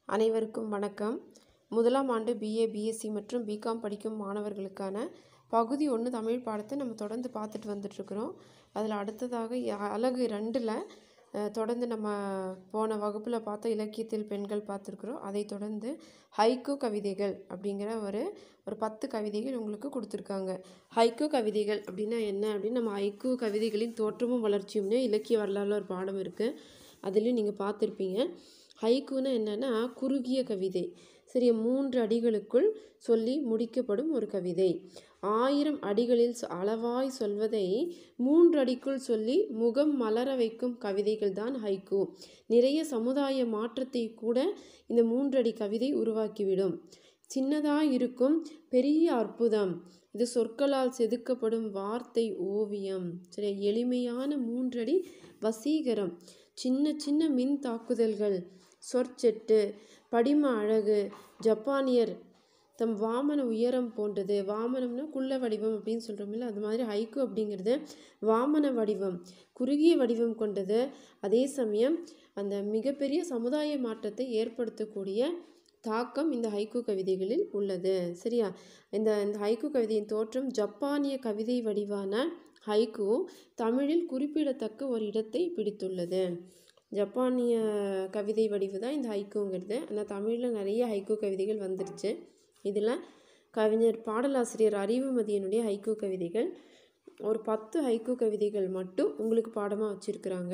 அனைவருக்கும் வணக்கம் முதலாம் ஆண்டு பிஏ பிஎஸ்சி மற்றும் பிகாம் படிக்கும் மாணவர்களுக்கான பகுதி ஒன்று தமிழ் பாடத்தை நம்ம தொடர்ந்து பார்த்துட்டு வந்துட்ருக்குறோம் அதில் அடுத்ததாக ய- அலகு ரெண்டில் தொடர்ந்து நம்ம போன வகுப்பில் பார்த்த இலக்கியத்தில் பெண்கள் பார்த்துருக்குறோம் அதை தொடர்ந்து ஹைக்கூ கவிதைகள் அப்படிங்கிற ஒரு ஒரு பத்து கவிதைகள் உங்களுக்கு கொடுத்துருக்காங்க ஹைக்கூ கவிதைகள் அப்படின்னா என்ன அப்படின்னு நம்ம ஹைக்கூ கவிதைகளின் தோற்றமும் வளர்ச்சியும்னு இலக்கிய வரலாறுல ஒரு பாடம் இருக்குது அதுலேயும் நீங்கள் பார்த்துருப்பீங்க ஹைக்கூன்னா என்னன்னா குறுகிய கவிதை சரியா மூன்று அடிகளுக்குள் சொல்லி முடிக்கப்படும் ஒரு கவிதை ஆயிரம் அடிகளில் சொ- அளவாய் சொல்வதை மூன்று அடிக்குள் சொல்லி முகம் மலர வைக்கும் கவிதைகள் தான் ஹைக்கூ நிறைய சமுதாய மாற்றத்தை கூட இந்த மூன்றடி கவிதை உருவாக்கிவிடும் சின்னதாய் இருக்கும் பெரிய அற்புதம் இது சொற்களால் செதுக்கப்படும் வார்த்தை ஓவியம் சரி எளிமையான மூன்றடி வசீகரம் சின்ன சின்ன மின் தாக்குதல்கள் சொற்செட்டு படிம அழகு ஜப்பானியர் தம் வாமன உயரம் போன்றது வாமனம்னா குள்ள வடிவம் அப்படின்னு சொல்கிறோம்ல அது மாதிரி ஹைக்கு அப்படிங்கிறது வாமன வடிவம் குறுகிய வடிவம் கொண்டது அதே சமயம் அந்த மிகப்பெரிய சமுதாய மாற்றத்தை ஏற்படுத்தக்கூடிய தாக்கம் இந்த ஹைக்கூ கவிதைகளில் உள்ளது சரியா இந்த இந்த ஹைக்கூ கவிதையின் தோற்றம் ஜப்பானிய கவிதை வடிவான ஹைக்கூ தமிழில் குறிப்பிடத்தக்க ஒரு இடத்தை பிடித்துள்ளது ஜப்பானிய கவிதை வடிவு தான் இந்த ஹைக்கூங்கிறது ஆனால் தமிழில் நிறைய ஹைக்கூ கவிதைகள் வந்துருச்சு இதில் கவிஞர் பாடலாசிரியர் அறிவுமதியனுடைய ஹைக்கூ கவிதைகள் ஒரு பத்து ஹைக்கூ கவிதைகள் மட்டும் உங்களுக்கு பாடமாக வச்சுருக்குறாங்க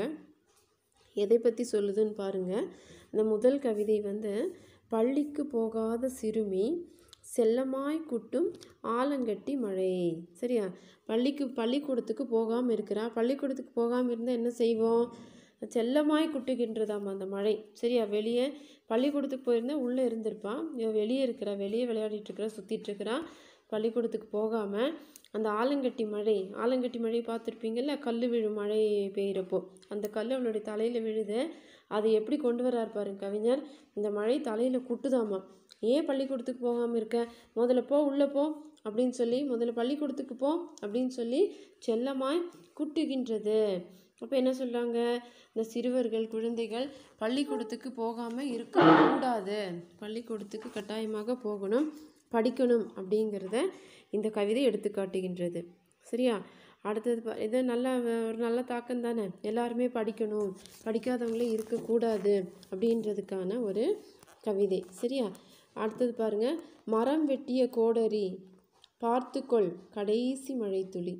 எதை பற்றி சொல்லுதுன்னு பாருங்கள் இந்த முதல் கவிதை வந்து பள்ளிக்கு போகாத சிறுமி செல்லமாய் குட்டும் ஆலங்கட்டி மழை சரியா பள்ளிக்கு பள்ளிக்கூடத்துக்கு போகாமல் இருக்கிறா பள்ளிக்கூடத்துக்கு போகாமல் இருந்தால் என்ன செய்வோம் செல்லமாய் குட்டுகின்றதாம் அந்த மழை சரியா வெளியே பள்ளிக்கூடத்துக்கு போயிருந்தா உள்ளே இருந்திருப்பான் இவ வெளியே இருக்கிறா வெளியே விளையாடிட்டு இருக்கிறா சுற்றிட்டு இருக்கிறா பள்ளிக்கூடத்துக்கு போகாமல் அந்த ஆலங்கட்டி மழை ஆலங்கட்டி மழை பார்த்துருப்பீங்கல்ல கல் விழும் மழை பெய்கிறப்போ அந்த கல் அவளுடைய தலையில் விழுது அதை எப்படி கொண்டு வர்றார் பாருங்க கவிஞர் இந்த மழை தலையில் குட்டுதாமா ஏன் பள்ளிக்கூடத்துக்கு போகாமல் இருக்க முதல்ல போ உள்ளே போ அப்படின்னு சொல்லி முதல்ல பள்ளிக்கூடத்துக்கு போ அப்படின்னு சொல்லி செல்லமாய் குட்டுகின்றது அப்போ என்ன சொல்கிறாங்க இந்த சிறுவர்கள் குழந்தைகள் பள்ளிக்கூடத்துக்கு போகாமல் இருக்கக்கூடாது பள்ளிக்கூடத்துக்கு கட்டாயமாக போகணும் படிக்கணும் அப்படிங்கிறத இந்த கவிதை எடுத்து காட்டுகின்றது சரியா அடுத்தது பா- இது நல்ல வ- ஒரு நல்ல தாக்கம் தானே எல்லாருமே படிக்கணும் படிக்காதவங்களே இருக்கக்கூடாது அப்படின்றதுக்கான ஒரு கவிதை சரியா அடுத்தது பாருங்க மரம் வெட்டிய கோடரி பார்த்துக்கொள் கடைசி மழைத்துளி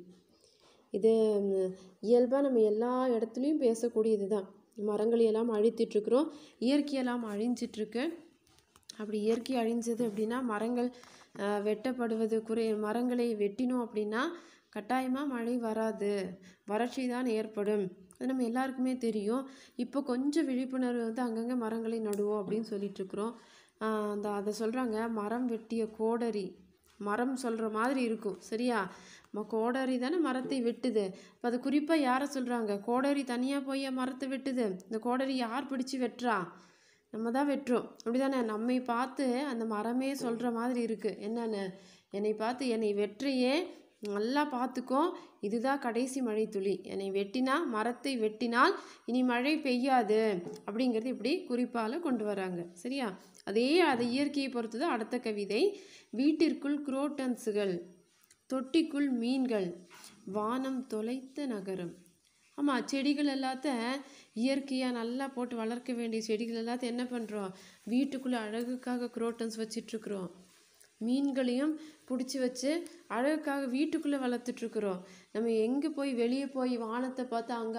இது இயல்பாக நம்ம எல்லா இடத்துலையும் பேசக்கூடியது தான் மரங்களை எல்லாம் அழித்திட்ருக்குறோம் இயற்கையெல்லாம் அழிஞ்சிட்ருக்கு அப்படி இயற்கை அழிஞ்சது அப்படின்னா மரங்கள் அஹ், வெட்டப்படுவது குறை மரங்களை வெட்டினோம் அப்படின்னா கட்டாயமாக மழை வராது வறட்சி தான் ஏற்படும் அது நம்ம எல்லாருக்குமே தெரியும் இப்போ கொஞ்சம் விழிப்புணர்வு வந்து அங்கங்கே மரங்களை நடுவோம் அப்படின்னு சொல்லிட்டு இருக்கிறோம் ஆஹ் அந்த அதை சொல்கிறாங்க மரம் வெட்டிய கோடரி மரம் சொல்கிற மாதிரி இருக்கும் சரியா ம கோடரி தானே மரத்தை வெட்டுது இப்போ அது குறிப்பாக யாரை சொல்கிறாங்க கோடரி தனியாக போய் மரத்தை வெட்டுது இந்த கோடரி யார் பிடிச்சி வெட்டுறா நம்ம தான் வெட்டுறோம் அப்படிதானே நம்மை பார்த்து அந்த மரமே சொல்கிற மாதிரி இருக்குது என்னென்னு என்னை பார்த்து என்னை வெற்றியே நல்லா பார்த்துக்கோ இதுதான் கடைசி மழை துளி என்னை வெட்டினா மரத்தை வெட்டினால் இனி மழை பெய்யாது அப்படிங்கிறது இப்படி குறிப்பால் கொண்டு வராங்க சரியா அதே அது இயற்கையை பொறுத்தது அடுத்த கவிதை வீட்டிற்குள் குரோட்டன்ஸுகள் தொட்டிக்குள் மீன்கள் வானம் தொலைத்த நகரம் ஆமாம் செடிகள் எல்லாத்த இயற்கையாக நல்லா போட்டு வளர்க்க வேண்டிய செடிகள் எல்லாத்தையும் என்ன பண்ணுறோம் வீட்டுக்குள்ளே அழகுக்காக குரோட்டன்ஸ் வச்சிட்ருக்குறோம் மீன்களையும் பிடிச்சி வச்சு அழகுக்காக வீட்டுக்குள்ளே வளர்த்துட்ருக்குறோம் நம்ம எங்கே போய் வெளியே போய் வானத்தை பார்த்து அங்கே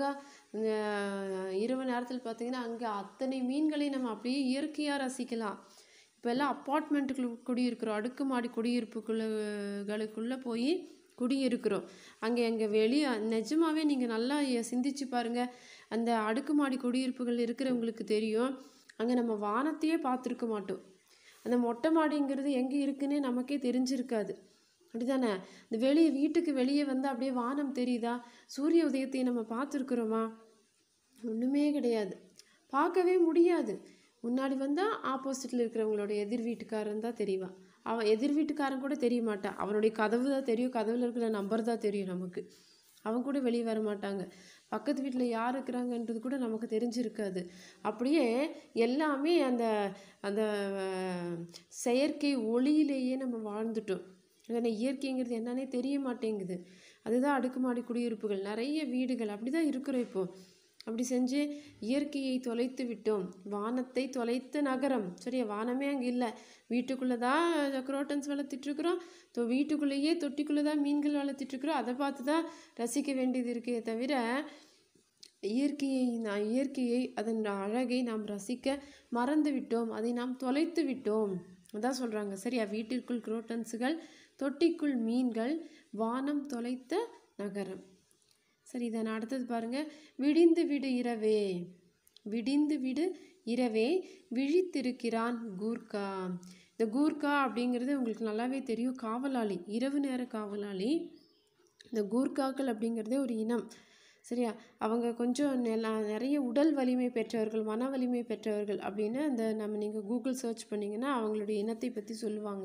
அழகாக இரவு நேரத்தில் பார்த்தீங்கன்னா அங்கே அத்தனை மீன்களையும் நம்ம அப்படியே இயற்கையாக ரசிக்கலாம் இப்போ எல்லாம் அப்பார்ட்மெண்ட்டுக்குள்ள குடியிருக்கிறோம் அடுக்குமாடி குடியிருப்புக்குள்ளகளுக்குள்ளே போய் குடியிருக்கிறோம் அங்கே எங்கள் வெளியே நிஜமாவே நீங்கள் நல்லா ய- சிந்திச்சு பாருங்கள் அந்த அடுக்குமாடி குடியிருப்புகள் இருக்கிறவங்களுக்கு தெரியும் அங்கே நம்ம வானத்தையே பார்த்துருக்க மாட்டோம் அந்த மொட்டை மாடிங்கிறது எங்கே இருக்குன்னே நமக்கே தெரிஞ்சிருக்காது அப்படிதானே இந்த வெளியே வீட்டுக்கு வெளியே வந்து அப்படியே வானம் தெரியுதா சூரிய உதயத்தை நம்ம பார்த்துருக்குறோமா ஒன்றுமே கிடையாது பார்க்கவே முடியாது முன்னாடி வந்தால் ஆப்போசிட்டில் இருக்கிறவங்களோட எதிர் வீட்டுக்காரன் தான் தெரியவான் அவன் எதிர் வீட்டுக்காரன் கூட தெரிய மாட்டான் அவனுடைய கதவு தான் தெரியும் கதவுல இருக்கிற நம்பர் தான் தெரியும் நமக்கு அவன் கூட வெளியே வர மாட்டாங்க பக்கத்து வீட்டில் யார் இருக்கிறாங்கன்றது கூட நமக்கு தெரிஞ்சிருக்காது அப்படியே எல்லாமே அந்த அந்த அஹ், செயற்கை ஒளியிலேயே நம்ம வாழ்ந்துட்டோம் ஏன்னா இயற்கைங்கிறது என்னன்னே தெரிய மாட்டேங்குது அதுதான் அடுக்குமாடி குடியிருப்புகள் நிறைய வீடுகள் அப்படி தான் இருக்கிறோம் இப்போ அப்படி செஞ்சு இயற்கையை தொலைத்து விட்டோம் வானத்தை தொலைத்த நகரம் சரியா வானமே அங்கே இல்லை வீட்டுக்குள்ளே தான் குரோட்டன்ஸ் வளர்த்துட்ருக்குறோம் தோ வீட்டுக்குள்ளேயே தொட்டிக்குள்ளே தான் மீன்கள் வளர்த்துட்ருக்குறோம் அதை பார்த்து தான் ரசிக்க வேண்டியது இருக்கே தவிர இயற்கையை நான் இயற்கையை அதன் அழகை நாம் ரசிக்க மறந்து விட்டோம் அதை நாம் தொலைத்து விட்டோம் அதான் சொல்கிறாங்க சரியா வீட்டிற்குள் குரோட்டன்ஸுகள் தொட்டிக்குள் மீன்கள் வானம் தொலைத்த நகரம் சரி இதை நான் அடுத்தது பாருங்க விடிந்து விடு இரவே விடிந்து விடு இரவே விழித்திருக்கிறான் கூர்க்கா இந்த கூர்க்கா அப்படிங்கிறது உங்களுக்கு நல்லாவே தெரியும் காவலாளி இரவு நேர காவலாளி இந்த கூர்க்காக்கள் அப்படிங்கிறதே ஒரு இனம் சரியா அவங்க கொஞ்சம் நெல- நிறைய உடல் வலிமை பெற்றவர்கள் மன வலிமை பெற்றவர்கள் அப்படின்னு அந்த நம்ம நீங்கள் கூகுள் சர்ச் பண்ணிங்கன்னா அவங்களுடைய இனத்தை பற்றி சொல்லுவாங்க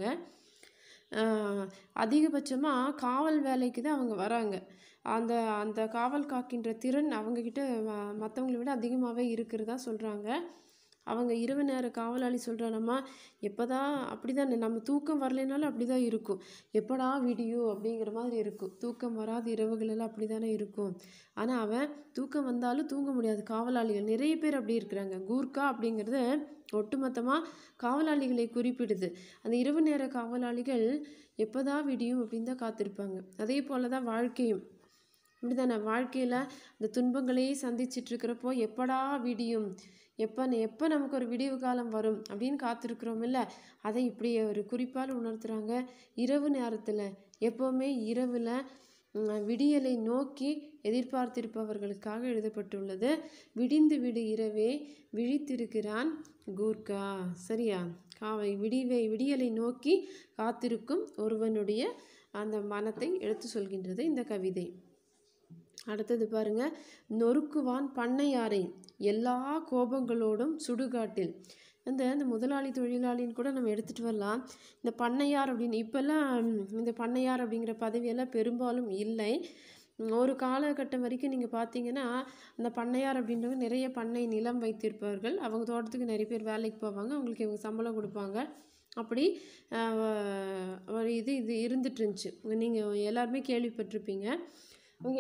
அதிகபட்சமாக காவல் வேலைக்கு தான் அவங்க வராங்க அந்த அந்த காவல் காக்கின்ற திறன் அவங்கக்கிட்ட மற்றவங்களை விட அதிகமாகவே இருக்கிறதா சொல்கிறாங்க அவங்க இரவு நேர காவலாளி சொல்கிறானம்மா எப்போதான் அப்படி தான் நம்ம தூக்கம் வரலைனாலும் அப்படி தான் இருக்கும் எப்படா விடியும் அப்படிங்கிற மாதிரி இருக்கும் தூக்கம் வராத இரவுகளெல்லாம் அப்படி தானே இருக்கும் ஆனால் அவன் தூக்கம் வந்தாலும் தூங்க முடியாது காவலாளிகள் நிறைய பேர் அப்படி இருக்கிறாங்க கூர்க்கா அப்படிங்கிறது ஒட்டுமொத்தமாக காவலாளிகளை குறிப்பிடுது அந்த இரவு நேர காவலாளிகள் எப்போதான் விடியும் அப்படின்னு தான் காத்திருப்பாங்க அதே போல தான் வாழ்க்கையும் இப்படிதானே வாழ்க்கையில் இந்த துன்பங்களையே சந்திச்சிட்டு இருக்கிறப்போ எப்படா விடியும் எப்போ எப்போ நமக்கு ஒரு விடிவு காலம் வரும் அப்படின்னு காத்திருக்கிறோம் இல்லை அதை இப்படி ஒரு குறிப்பால் உணர்த்துறாங்க இரவு நேரத்தில் எப்போவுமே இரவில் விடியலை நோக்கி எதிர்பார்த்திருப்பவர்களுக்காக எழுதப்பட்டுள்ளது விடிந்து விடு இரவே விழித்திருக்கிறான் கூர்க்கா சரியா காவை விடிவை விடியலை நோக்கி காத்திருக்கும் ஒருவனுடைய அந்த மனத்தை எடுத்து சொல்கின்றது இந்த கவிதை அடுத்தது பாருங்க நொறுக்குவான் பண்ணையாரை எல்லா கோபங்களோடும் சுடுகாட்டில் அந்த இந்த முதலாளி தொழிலாளின்னு கூட நம்ம எடுத்துகிட்டு வரலாம் இந்த பண்ணையார் அப்படின்னு இப்போல்லாம் இந்த பண்ணையார் அப்படிங்கிற பதவியெல்லாம் பெரும்பாலும் இல்லை ஒரு காலகட்டம் வரைக்கும் நீங்கள் பார்த்தீங்கன்னா அந்த பண்ணையார் அப்படின்றவங்க நிறைய பண்ணை நிலம் வைத்திருப்பார்கள் அவங்க தோட்டத்துக்கு நிறைய பேர் வேலைக்கு போவாங்க அவங்களுக்கு இவங்க சம்பளம் கொடுப்பாங்க அப்படி ஆஹ், ஒரு இது இது இருந்துட்டு இருந்துச்சு நீங்கள் எல்லாருமே கேள்விப்பட்டிருப்பீங்க அவங்க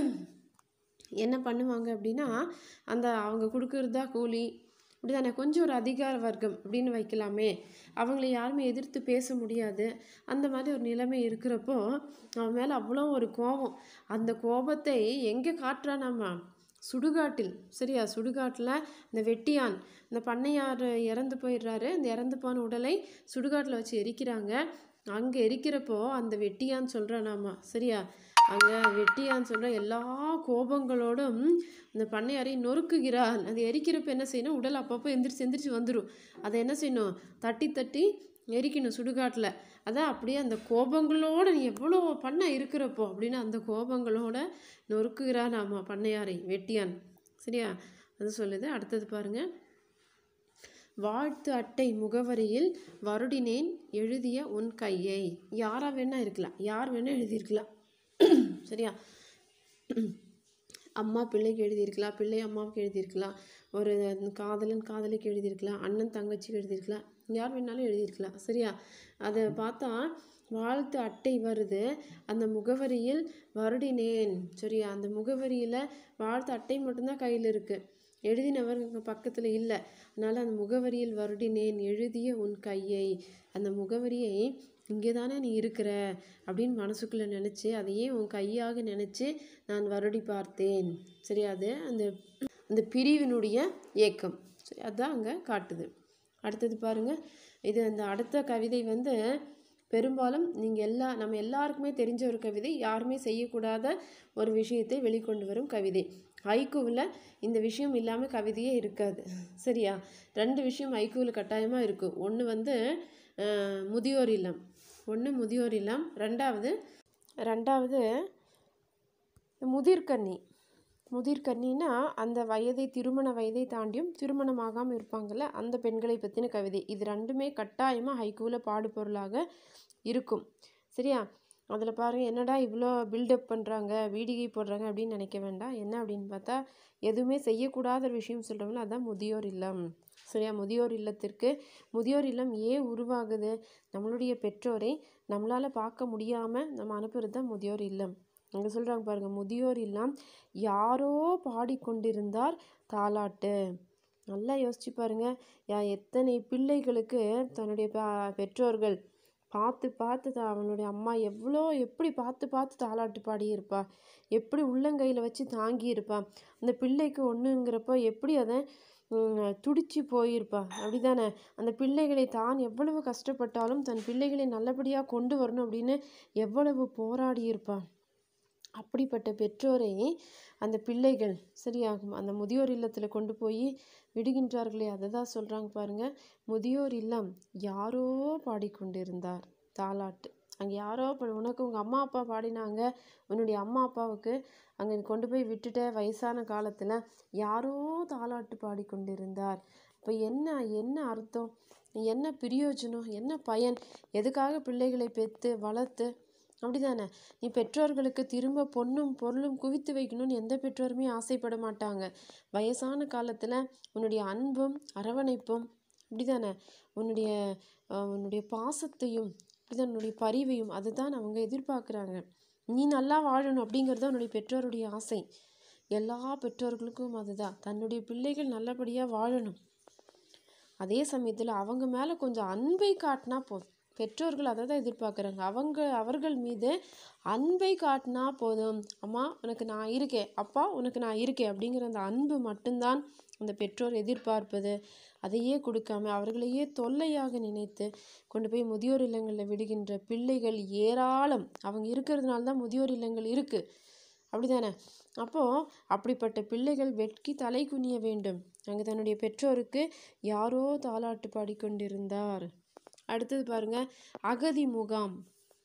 என்ன பண்ணுவாங்க அப்படின்னா அந்த அவங்க கொடுக்கறதா கூலி இப்படி தானே கொஞ்சம் ஒரு அதிகார வர்க்கம் அப்படின்னு வைக்கலாமே அவங்கள யாருமே எதிர்த்து பேச முடியாது அந்த மாதிரி ஒரு நிலைமை இருக்கிறப்போ அவன் மேலே அவ்வளோ ஒரு கோபம் அந்த கோபத்தை எங்கே காட்டுறானாமா சுடுகாட்டில் சரியா சுடுகாட்டில் இந்த வெட்டியான் இந்த பண்ணையார் இறந்து போயிடுறாரு அந்த இறந்து போன உடலை சுடுகாட்டில் வச்சு எரிக்கிறாங்க அங்கே எரிக்கிறப்போ அந்த வெட்டியான் சொல்கிறானாமா சரியா அங்கே வெட்டியான் சொல்கிற எல்லா கோபங்களோடும் இந்த பண்ணையாரை நொறுக்குகிறான் அது எரிக்கிறப்ப என்ன செய்யணும் உடல் அப்பப்போ எந்திரிச்சு எந்திரிச்சு வந்துடும் அதை என்ன செய்யணும் தட்டி தட்டி எரிக்கணும் சுடுகாட்டில் அதான் அப்படியே அந்த கோபங்களோட நீ எவ்வளோ பண்ண இருக்கிறப்போ அப்படின்னு அந்த கோபங்களோட நொறுக்குகிறான் ஆமா பண்ணையாரை வெட்டியான் சரியா அது சொல்லுது அடுத்தது பாருங்க வாழ்த்து அட்டை முகவரியில் வருடினேன் எழுதிய உன் கையை யாரா வேணா இருக்கலாம் யார் வேணா எழுதியிருக்கலாம் சரியா அம்மா பிள்ளைக்கு எழுதியிருக்கலாம் பிள்ளை அம்மாவுக்கு எழுதியிருக்கலாம் ஒரு காதலன் காதலிக்கு எழுதியிருக்கலாம் அண்ணன் தங்கச்சிக்கு எழுதியிருக்கலாம் யார் வேணாலும் எழுதியிருக்கலாம் சரியா அதை பார்த்தா வாழ்த்து அட்டை வருது அந்த முகவரியில் வருடினேன் சரியா அந்த முகவரியில் வாழ்த்து அட்டை மட்டும்தான் கையில் இருக்குது எழுதினவர் பக்கத்தில் இல்லை அதனால் அந்த முகவரியில் வருடினேன் எழுதிய உன் கையை அந்த முகவரியை இங்கே தானே நீ இருக்கிற அப்படின்னு மனசுக்குள்ளே நினச்சி அதையே உன் கையாக நினச்சி நான் வருடி பார்த்தேன் சரி அது அந்த அந்த பிரிவினுடைய ஏக்கம் சரி அதான் அங்கே காட்டுது அடுத்தது பாருங்க இது அந்த அடுத்த கவிதை வந்து பெரும்பாலும் நீங்கள் எல்லா நம்ம எல்லாருக்குமே தெரிஞ்ச ஒரு கவிதை யாருமே செய்யக்கூடாத ஒரு விஷயத்தை வெளிக்கொண்டு வரும் கவிதை ஹைக்கூவில் இந்த விஷயம் இல்லாமல் கவிதையே இருக்காது சரியா ரெண்டு விஷயம் ஹைக்கூவில் கட்டாயமாக இருக்கும் ஒன்று வந்து அஹ், முதியோர் இல்லம் ஒன்று முதியோர் இல்லம் ரெண்டாவது ரெண்டாவது முதிர்கன்னி முதிர்கன்னின்னா அந்த வயதை திருமண வயதை தாண்டியும் திருமணமாகாமல் இருப்பாங்கள்ல அந்த பெண்களை பற்றின கவிதை இது ரெண்டுமே கட்டாயமாக ஹைக்கூவில் பாடுபொருளாக இருக்கும் சரியா அதில் பாருங்கள் என்னடா இவ்வளோ பில்டப் பண்ணுறாங்க வீடிகை போடுறாங்க அப்படின்னு நினைக்க வேண்டாம் என்ன அப்படின்னு பார்த்தா எதுவுமே செய்யக்கூடாத ஒரு விஷயம் சொல்கிறவங்கள அதான் முதியோர் இல்லம் சரியா முதியோர் இல்லத்திற்கு முதியோர் இல்லம் ஏன் உருவாகுது நம்மளுடைய பெற்றோரை நம்மளால் பார்க்க முடியாமல் நம்ம அனுப்புறது தான் முதியோர் இல்லம் அங்கே சொல்கிறாங்க பாருங்கள் முதியோர் இல்லம் யாரோ பாடிக்கொண்டிருந்தார் தாலாட்டு நல்லா யோசிச்சு பாருங்க யா எத்தனை பிள்ளைகளுக்கு தன்னுடைய ப- பெற்றோர்கள் பார்த்து பார்த்து த- அவனுடைய அம்மா எவ்வளோ எப்படி பார்த்து பார்த்து தாலாட்டு பாடியிருப்பா எப்படி உள்ளங்கையில் வச்சு தாங்கி இருப்பா அந்த பிள்ளைக்கு ஒன்றுங்கிறப்போ எப்படி அதை ம், துடிச்சு போயிருப்பா அப்படிதானே அந்த பிள்ளைகளை தான் எவ்வளவு கஷ்டப்பட்டாலும் தன் பிள்ளைகளை நல்லபடியாக கொண்டு வரணும் அப்படின்னு எவ்வளவு போராடி இருப்பா அப்படிப்பட்ட பெற்றோரை அந்த பிள்ளைகள் சரியாகும் அந்த முதியோர் இல்லத்தில் கொண்டு போய் விடுகின்றார்களே அதை தான் சொல்கிறாங்க பாருங்க முதியோர் இல்லம் யாரோ பாடிக்கொண்டிருந்தார் தாலாட்டு அங்கே யாரோ பா- உனக்கு உங்கள் அம்மா அப்பா பாடினாங்க உன்னுடைய அம்மா அப்பாவுக்கு அங்கே கொண்டு போய் விட்டுட்ட வயசான காலத்தில் யாரோ தாலாட்டு பாடிக்கொண்டிருந்தார் இப்போ என்ன என்ன அர்த்தம் என்ன பிரயோஜனம் என்ன பயன் எதுக்காக பிள்ளைகளை பெற்று வளர்த்து அப்படிதானே நீ பெற்றோர்களுக்கு திரும்ப பொண்ணும் பொருளும் குவித்து வைக்கணும்னு எந்த பெற்றோருமே ஆசைப்பட மாட்டாங்க வயசான காலத்தில் உன்னுடைய அன்பும் அரவணைப்பும் அப்படிதானே உன்னுடைய அஹ், உன்னுடைய பாசத்தையும் அப்படிதான் உன்னுடைய பரிவையும் அதுதான் அவங்க எதிர்பார்க்குறாங்க நீ நல்லா வாழணும் அப்படிங்கிறது தான் உன்னுடைய பெற்றோருடைய ஆசை எல்லா பெற்றோர்களுக்கும் அதுதான் தன்னுடைய பிள்ளைகள் நல்லபடியாக வாழணும் அதே சமயத்தில் அவங்க மேலே கொஞ்சம் அன்பை காட்டினா போதும் பெற்றோர்கள் அதை தான் எதிர்பார்க்குறாங்க அவங்க அவர்கள் மீது அன்பை காட்டினா போதும் அம்மா உனக்கு நான் இருக்கேன் அப்பா உனக்கு நான் இருக்கேன் அப்படிங்கிற அந்த அன்பு மட்டும்தான் அந்த பெற்றோர் எதிர்பார்ப்பது அதையே கொடுக்காம அவர்களையே தொல்லையாக நினைத்து கொண்டு போய் முதியோர் இல்லங்களில் விடுகின்ற பிள்ளைகள் ஏராளம் அவங்க இருக்கிறதுனால தான் முதியோர் இல்லங்கள் இருக்குது அப்படிதானே அப்போது அப்படிப்பட்ட பிள்ளைகள் வெட்கி தலை குனிய வேண்டும் அங்கே தன்னுடைய பெற்றோருக்கு யாரோ தாலாட்டு பாடிக்கொண்டிருந்தார் அடுத்தது பாருங்க அகதி முகாம்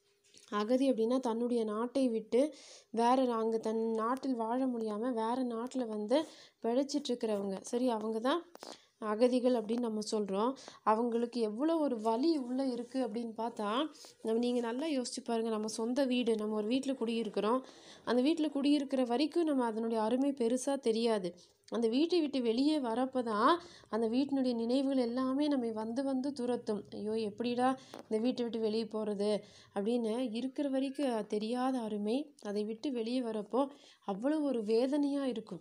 அகதி அப்படின்னா தன்னுடைய நாட்டை விட்டு வேற அங்கே தன் நாட்டில் வாழ முடியாமல் வேற நாட்டில் வந்து பிழைச்சிட்டு இருக்கிறவங்க சரி அவங்க தான் அகதிகள் அப்படின்னு நம்ம சொல்கிறோம் அவங்களுக்கு எவ்வளோ ஒரு வலி உள்ளே இருக்குது அப்படின்னு பார்த்தா நம்ம நீங்கள் நல்லா யோசிச்சு பாருங்கள் நம்ம சொந்த வீடு நம்ம ஒரு வீட்டில் குடியிருக்கிறோம் அந்த வீட்டில் குடியிருக்கிற வரைக்கும் நம்ம அதனுடைய அருமை பெருசாக தெரியாது அந்த வீட்டை விட்டு வெளியே வரப்போ தான் அந்த வீட்டினுடைய நினைவுகள் எல்லாமே நம்மை வந்து வந்து துரத்தும் ஐயோ எப்படிடா இந்த வீட்டை விட்டு வெளியே போகிறது அப்படின்னு இருக்கிற வரைக்கும் தெரியாத அருமை அதை விட்டு வெளியே வரப்போ அவ்வளோ ஒரு வேதனையாக இருக்கும்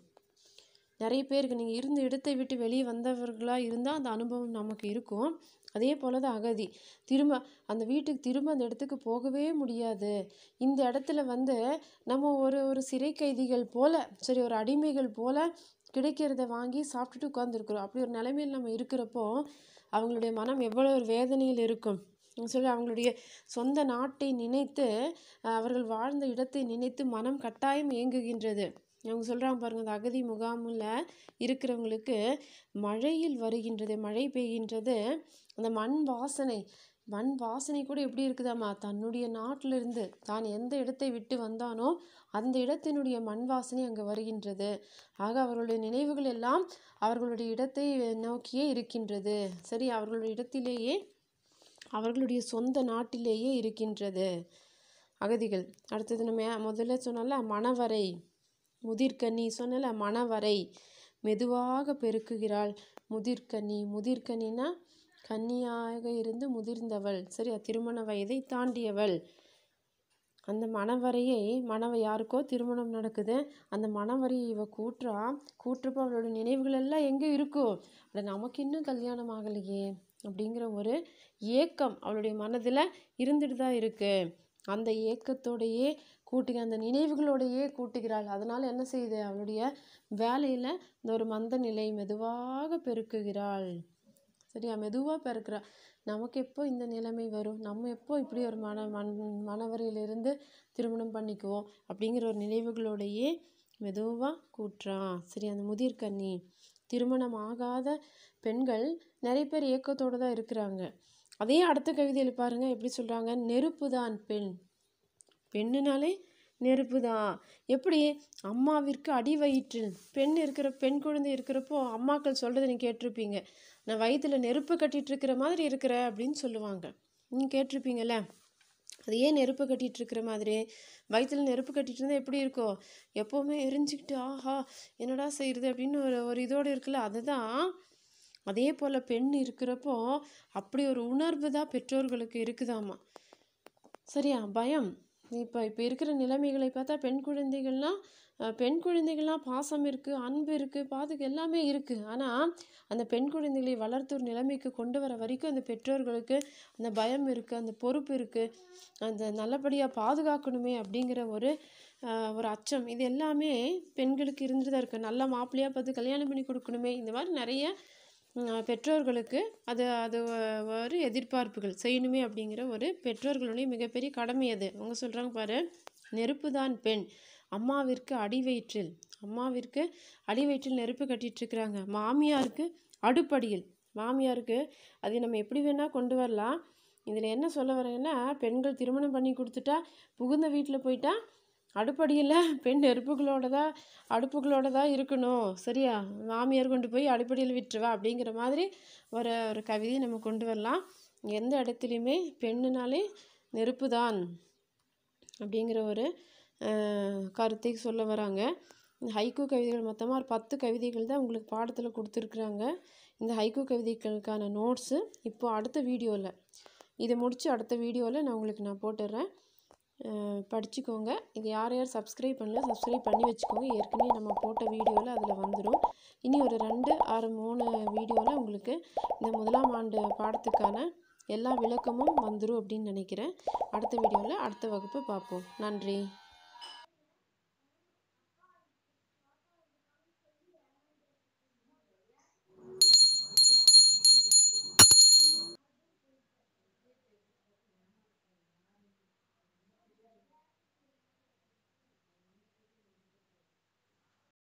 நிறைய பேருக்கு நீங்கள் இருந்த இடத்தை விட்டு வெளியே வந்தவர்களாக இருந்தால் அந்த அனுபவம் நமக்கு இருக்கும் அதே போல தான் அகதி திரும்ப அந்த வீட்டுக்கு திரும்ப அந்த இடத்துக்கு போகவே முடியாது இந்த இடத்துல வந்து நம்ம ஒரு ஒரு சிறை கைதிகள் போல சரி ஒரு அடிமைகள் போல கிடைக்கிறத வாங்கி சாப்பிட்டுட்டு உட்காந்துருக்குறோம் அப்படி ஒரு நிலைமையில் நம்ம இருக்கிறப்போ அவங்களுடைய மனம் எவ்வளோ ஒரு வேதனையில் இருக்கும் சொல்லி அவங்களுடைய சொந்த நாட்டை நினைத்து அஹ், அவர்கள் வாழ்ந்த இடத்தை நினைத்து மனம் கட்டாயம் ஏங்குகின்றது அவங்க சொல்கிறாங்க பாருங்க அந்த அகதி முகாமில் இருக்கிறவங்களுக்கு மழையில் வருகின்றது மழை பெய்கின்றது அந்த மண் வாசனை மண் வாசனை கூட எப்படி இருக்குதாம்மா தன்னுடைய நாட்டிலிருந்து தான் எந்த இடத்தை விட்டு வந்தானோ அந்த இடத்தினுடைய மண் வாசனை அங்கே வருகின்றது ஆக அவர்களுடைய நினைவுகள் எல்லாம் அவர்களுடைய இடத்தை நோக்கியே இருக்கின்றது சரி அவர்களுடைய இடத்திலேயே அவர்களுடைய சொந்த நாட்டிலேயே இருக்கின்றது அகதிகள் அடுத்தது நம்ம முதல்ல சொன்னல மணவரை முதிர்கன்னி சொன்னல மணவரை மெதுவாக பெருக்குகிறாள் முதிர்கன்னி முதிர்கன்னினா கன்னியாக இருந்து முதிர்ந்தவள் சரியா திருமண வயதை தாண்டியவள் அந்த மணவரையை மணவ யாருக்கோ திருமணம் நடக்குது அந்த மணவரையை இவ கூட்டுறா கூட்டுறப்போ அவளோட நினைவுகள் எல்லாம் எங்கே இருக்கோ அட நமக்கு இன்னும் கல்யாணம் ஆகலையே அப்படிங்கிற ஒரு ஏக்கம் அவளுடைய மனதில் இருந்துட்டு தான் இருக்கு அந்த ஏக்கத்தோடையே கூட்டுக அந்த நினைவுகளோடையே கூட்டுகிறாள் அதனால் என்ன செய்யுது அவளுடைய வேலையில் இந்த ஒரு மந்த நிலை மெதுவாக பெருக்குகிறாள் சரியா மெதுவாக பெருக்கிறா நமக்கு எப்போ இந்த நிலைமை வரும் நம்ம எப்போ இப்படி ஒரு மன மண் மணவரையிலிருந்து திருமணம் பண்ணிக்குவோம் அப்படிங்கிற ஒரு நினைவுகளோடையே மெதுவாக கூட்டுறான் சரி அந்த முதிர்கன்னி திருமணம் ஆகாத பெண்கள் நிறைய பேர் ஏக்கத்தோடு தான் இருக்கிறாங்க அதே அடுத்த கவிதையில் பாருங்க எப்படி சொல்கிறாங்க நெருப்பு தான் பெண் பெண்ணுனாலே நெருப்பு தான் எப்படி அம்மாவிற்கு அடி வயிற்றில் பெண் இருக்கிற பெண் குழந்தை இருக்கிறப்போ அம்மாக்கள் சொல்கிறத நீ கேட்டிருப்பீங்க நான் வயித்துல நெருப்பு கட்டிட்டு இருக்கிற மாதிரி இருக்கிற அப்படின்னு சொல்லுவாங்க நீங்கள் கேட்டிருப்பீங்கல்ல அது ஏன் நெருப்பு கட்டிட்டு இருக்கிற மாதிரி வயிற்றுல நெருப்பு கட்டிட்டு இருந்தால் எப்படி இருக்கும் எப்போவுமே எரிஞ்சுக்கிட்டு ஆஹா என்னடா செய்கிறது அப்படின்னு ஒரு ஒரு இதோடு இருக்குல்ல அதுதான் அதே போல் பெண் இருக்கிறப்போ அப்படி ஒரு உணர்வு தான் பெற்றோர்களுக்கு இருக்குதாம்மா சரியா பயம் இப்போ இப்போ இருக்கிற நிலைமைகளை பார்த்தா பெண் குழந்தைகள்லாம் அஹ், பெண் குழந்தைகள்லாம் பாசம் இருக்குது அன்பு இருக்குது பாதுக்கு எல்லாமே இருக்குது ஆனால் அந்த பெண் குழந்தைகளை வளர்த்து ஒரு நிலைமைக்கு கொண்டு வர வரைக்கும் அந்த பெற்றோர்களுக்கு அந்த பயம் இருக்குது அந்த பொறுப்பு இருக்குது அந்த நல்லபடியாக பாதுகாக்கணுமே அப்படிங்கிற ஒரு அஹ், ஒரு அச்சம் இது எல்லாமே பெண்களுக்கு இருந்துட்டு தான் இருக்குது நல்ல மாப்பிள்ளையாக பார்த்து கல்யாணம் பண்ணி கொடுக்கணுமே இந்த மாதிரி நிறைய உம், பெற்றோர்களுக்கு அது அது ஒ- ஒரு எதிர்பார்ப்புகள் செய்யணுமே அப்படிங்கிற ஒரு பெற்றோர்களுடைய மிகப்பெரிய கடமை அது அவங்க சொல்கிறாங்க பாரு நெருப்பு தான் பெண் அம்மாவிற்கு அடிவயிற்றில் அம்மாவிற்கு அடிவயிற்றில் நெருப்பு கட்டிட்டு இருக்கிறாங்க மாமியாருக்கு அடுப்படியில் மாமியாருக்கு அதை நம்ம எப்படி வேணால் கொண்டு வரலாம் இதில் என்ன சொல்ல வரேன்னா பெண்கள் திருமணம் பண்ணி கொடுத்துட்டா புகுந்த வீட்டில் போயிட்டா அடுப்படியில் பெண் நெருப்புகளோட தான் அடுப்புகளோட தான் இருக்கணும் சரியா மாமியார் கொண்டு போய் அடுப்படியில் விட்டுருவா அப்படிங்கிற மாதிரி ஒரு ஒரு கவிதையை நம்ம கொண்டு வரலாம் எந்த இடத்துலையுமே பெண்ணுனாலே நெருப்பு தான் அப்படிங்கிற ஒரு அஹ், கருத்தை சொல்ல வராங்க இந்த ஹைக்கூ கவிதைகள் மொத்தமாக ஒரு பத்து கவிதைகள் தான் உங்களுக்கு பாடத்தில் கொடுத்துருக்குறாங்க இந்த ஹைக்கூ கவிதைகளுக்கான நோட்ஸு இப்போ அடுத்த வீடியோவில் இதை முடித்து அடுத்த வீடியோவில் நான் உங்களுக்கு நான் போட்டுடுறேன் அஹ், படிச்சுக்கோங்க இது யார் யார் சப்ஸ்கிரைப் பண்ணல சப்ஸ்கிரைப் பண்ணி வச்சுக்கோங்க ஏற்கனவே நம்ம போட்ட வீடியோவில் அதில் வந்துடும் இனி ஒரு ரெண்டு ஆறு மூணு வீடியோவில் உங்களுக்கு இந்த முதலாம் ஆண்டு பாடத்துக்கான எல்லா விளக்கமும் வந்துடும் அப்படின்னு நினைக்கிறேன் அடுத்த வீடியோவில் அடுத்த வகுப்பு பார்ப்போம் நன்றி